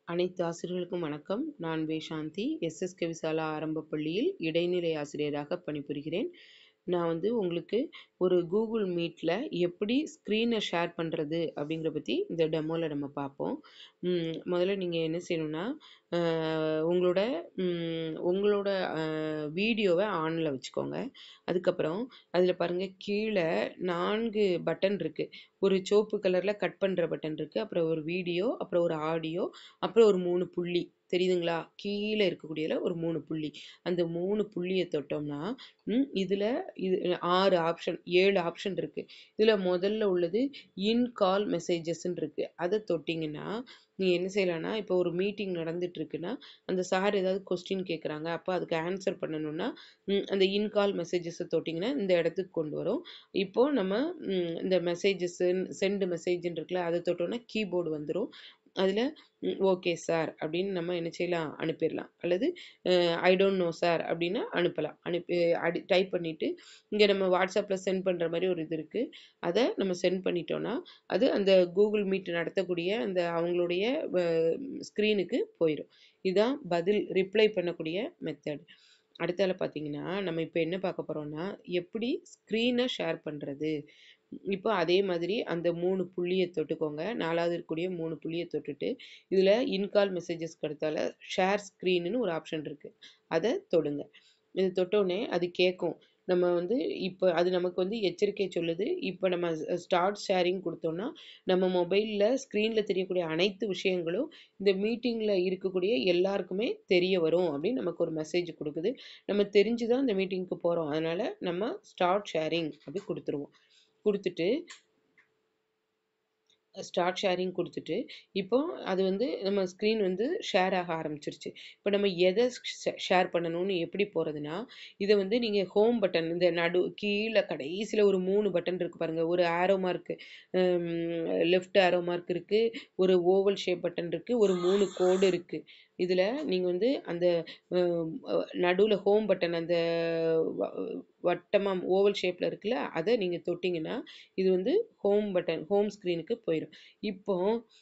அனைத்து ஆசிரியர்களுக்கும் வணக்கம் நான் வே சாந்தி எஸ்எஸ் கவிசாலா ஆரம்ப பள்ளியில் இடைநிலை ஆசிரியராக பணிபுரிகிறேன் நான் வந்து உங்களுக்கு ஒரு கூகுள் மீட்டில் எப்படி ஸ்க்ரீனை ஷேர் பண்ணுறது அப்படிங்கிற பற்றி இந்த டெமோவில் நம்ம பார்ப்போம் ம், முதல்ல நீங்கள் என்ன செய்யணும்னா அஹ், உங்களோட ம், உங்களோட வீடியோவை ஆனில் வச்சுக்கோங்க அதுக்கப்புறம் அதில் பாருங்கள் கீழே நான்கு பட்டன் இருக்குது ஒரு சிவப்பு கலரில் கட் பண்ணுற பட்டன் இருக்குது அப்புறம் ஒரு வீடியோ அப்புறம் ஒரு ஆடியோ அப்புறம் ஒரு மூணு புள்ளி தெரியுதுங்களா கீழே இருக்கக்கூடியதுல ஒரு மூணு புள்ளி அந்த மூணு புள்ளியை தொட்டோம்னா ம், இதுல இது ஆறு ஆப்ஷன் ஏழு ஆப்ஷன் இருக்கு இதுல முதல்ல உள்ளது இன் கால் மெசேஜஸ்ன்னு இருக்கு அதை தொட்டிங்கன்னா நீ என்ன செய்யலாம்னா இப்போ ஒரு மீட்டிங் நடந்துட்டு இருக்குன்னா அந்த சார் ஏதாவது கொஸ்டின் கேட்குறாங்க அப்போ அதுக்கு ஆன்சர் பண்ணணும்னா ம், அந்த இன் கால் மெசேஜஸை தொட்டிங்கன்னா இந்த இடத்துக்கு கொண்டு வரும் இப்போ நம்ம ம், இந்த மெசேஜஸ் சென்ட் மெசேஜ்னு இருக்குல்ல அதை தொட்டோம்னா கீபோர்டு வந்துடும் அதில் ஓகே சார் அப்படின்னு நம்ம என்ன செய்யலாம் அனுப்பிடலாம் அல்லது ஐ டோன்ட் நோ சார் அப்படின்னா அனுப்பலாம் அனுப்பி அடி டைப் பண்ணிவிட்டு இங்கே நம்ம வாட்ஸ்அப்பில் சென்ட் பண்ணுற மாதிரி ஒரு இது இருக்குது அதை நம்ம சென்ட் பண்ணிட்டோம்னா அது அந்த கூகுள் மீட் நடத்தக்கூடிய அந்த அவங்களுடைய ஸ்க்ரீனுக்கு போயிடும் இதுதான் பதில் ரிப்ளை பண்ணக்கூடிய மெத்தட் அடுத்தால பார்த்தீங்கன்னா நம்ம இப்போ என்ன பார்க்க போகிறோம்னா எப்படி ஸ்க்ரீனை ஷேர் பண்ணுறது இப்போ அதே மாதிரி அந்த மூணு புள்ளியை தொட்டுக்கோங்க நாலாவது இருக்கக்கூடிய மூணு புள்ளியை தொட்டுட்டு இதில் இன்கால் மெசேஜஸ்க்கு அடுத்தால ஷேர் ஸ்க்ரீன்னு ஒரு ஆப்ஷன் இருக்குது அதை தொடுங்க இது தொட்டோடனே அது கேட்கும் நம்ம வந்து இப்போ அது நமக்கு வந்து எச்சரிக்கை சொல்லுது இப்போ நம்ம ஸ்டார்ட் ஷேரிங் கொடுத்தோம்னா நம்ம மொபைலில் ஸ்க்ரீனில் தெரியக்கூடிய அனைத்து விஷயங்களும் இந்த மீட்டிங்கில் இருக்கக்கூடிய எல்லாருக்குமே தெரிய வரும் அப்படின்னு நமக்கு ஒரு மெசேஜ் கொடுக்குது நம்ம தெரிஞ்சு தான் இந்த மீட்டிங்க்கு போகிறோம் அதனால் நம்ம ஸ்டார்ட் ஷேரிங் அப்படி கொடுத்துருவோம் கொடுத்துட்டு ஸ்டார்ட் ஷேரிங் கொடுத்துட்டு இப்போ அது வந்து நம்ம ஸ்க்ரீன் வந்து ஷேர் ஆக ஆரம்பிச்சிருச்சு இப்போ நம்ம எதை ஷேர் பண்ணணும்னு எப்படி போகிறதுனா இதை வந்து நீங்கள் ஹோம் பட்டன் இந்த நடு கீழே கடைசியில் ஒரு மூணு பட்டன் இருக்குது பாருங்கள் ஒரு arrow mark left arrow mark இருக்குது ஒரு ஓவல் ஷேப் பட்டன் இருக்குது ஒரு மூணு கோடு இருக்குது இதில் நீங்கள் வந்து அந்த நடுவில் ஹோம் பட்டன் அந்த வட்டமாக ஓவல் ஷேப்பில் இருக்குல்ல அதை நீங்கள் தொட்டிங்கன்னா இது வந்து ஹோம் பட்டன் ஹோம் ஸ்க்ரீனுக்கு போயிடும் இப்போ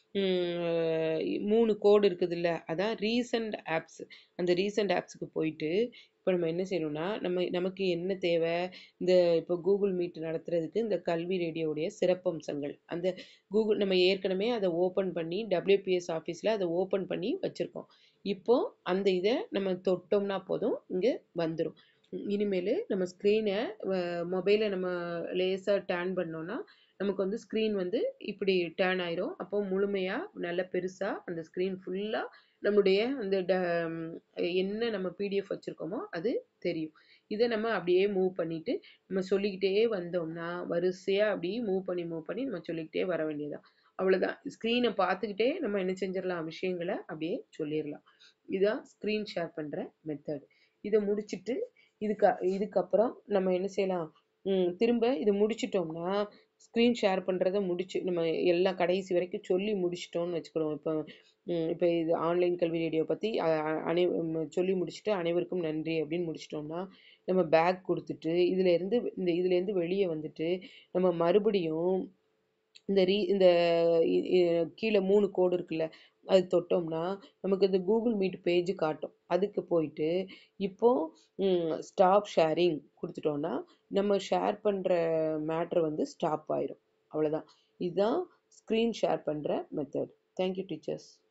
ம், மூணு கோடு இருக்குதுல்ல அதான் ரீசன்ட் ஆப்ஸ் அந்த ரீசன்ட் ஆப்ஸுக்கு போயிட்டு இப்போ நம்ம என்ன செய்யணும்னா நம்ம நமக்கு என்ன தேவை இந்த இப்போ கூகுள் மீட் நடத்துறதுக்கு இந்த கல்வி ரேடியோவுடைய சிறப்பம்சங்கள் அந்த கூகுள் நம்ம ஏற்கனவே அதை ஓப்பன் பண்ணி டபிள்யூபிஎஸ் ஆஃபீஸில் அதை ஓப்பன் பண்ணி வச்சுருக்கோம் இப்போ அந்த இதை நம்ம தொட்டோம்னா போதும் இங்கே வந்துடும் இனிமேல் நம்ம ஸ்க்ரீனை மொபைலை நம்ம லேசாக டேர்ன் பண்ணோன்னா நமக்கு வந்து ஸ்க்ரீன் வந்து இப்படி டேர்ன் ஆயிரும் அப்போ முழுமையாக நல்ல பெருசாக அந்த ஸ்க்ரீன் ஃபுல்லாக நம்முடைய அந்த ட என்ன நம்ம பிடிஎஃப் வச்சுருக்கோமோ அது தெரியும் இதை நம்ம அப்படியே மூவ் பண்ணிட்டு நம்ம சொல்லிக்கிட்டே வந்தோம்னா வரிசையாக அப்படியே மூவ் பண்ணி மூவ் பண்ணி நம்ம சொல்லிக்கிட்டே வர வேண்டியதான் அவ்வளோதான் ஸ்க்ரீனை பார்த்துக்கிட்டே நம்ம என்ன செஞ்சிடலாம் விஷயங்களை அப்படியே சொல்லிடலாம் இதுதான் ஸ்க்ரீன் ஷேர் பண்ணுற மெத்தட் இதை முடிச்சிட்டு இதுக்கு இதுக்கப்புறம் நம்ம என்ன செய்யலாம் ம், திரும்ப இதை முடிச்சிட்டோம்னா ஸ்க்ரீன் ஷேர் பண்ணுறத முடிச்சு நம்ம எல்லாம் கடைசி வரைக்கும் சொல்லி முடிச்சிட்டோம்னு வச்சுக்கிடுவோம் இப்போ ம், இப்போ இது ஆன்லைன் கல்வி ரேடியோ பற்றி அனை ம், சொல்லி முடிச்சுட்டு அனைவருக்கும் நன்றி அப்படின்னு முடிச்சிட்டோம்னா நம்ம பேக் கொடுத்துட்டு இதுல இருந்து இந்த இதுலேருந்து வெளியே வந்துட்டு நம்ம மறுபடியும் இந்த ரீ இந்த இ- இ- கீழே மூணு கோடு இருக்குல்ல அது தொட்டோம்னா நமக்கு இந்த கூகுள் மீட் பேஜ் காட்டும் அதுக்கு போயிட்டு இப்போ ஸ்டாப் ஷேரிங் கொடுத்துட்டோம்னா நம்ம ஷேர் பண்ணுற மேட்ரு வந்து ஸ்டாப் ஆயிரும் அவ்வளோதான் இதுதான் ஸ்க்ரீன் ஷேர் பண்ணுற மெத்தட் தேங்க்யூ டீச்சர்ஸ்